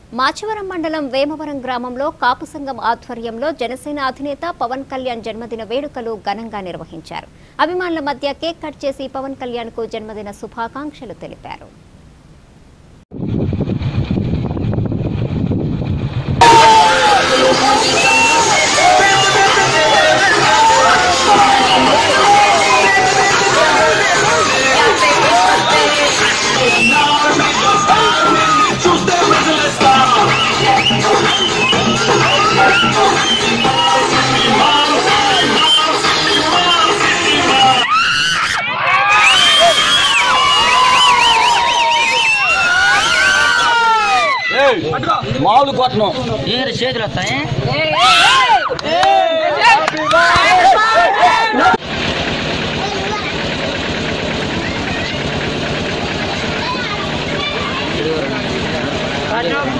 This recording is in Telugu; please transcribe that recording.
మాచవరం మండలం వేమవరం గ్రామంలో కాపు సంఘం ఆధ్వర్యంలో జనసేన అధినేత పవన్ కళ్యాణ్ జన్మదిన వేడుకలు ఘనంగా నిర్వహించారు అభిమానుల మధ్య కేక్ కట్ చేసి పవన్ కళ్యాణ్ కు జన్మదిన శుభాకాంక్షలు తెలిపారు మామూలు కొట్టను ఏంటి చేతులు వస్తాయి ఆ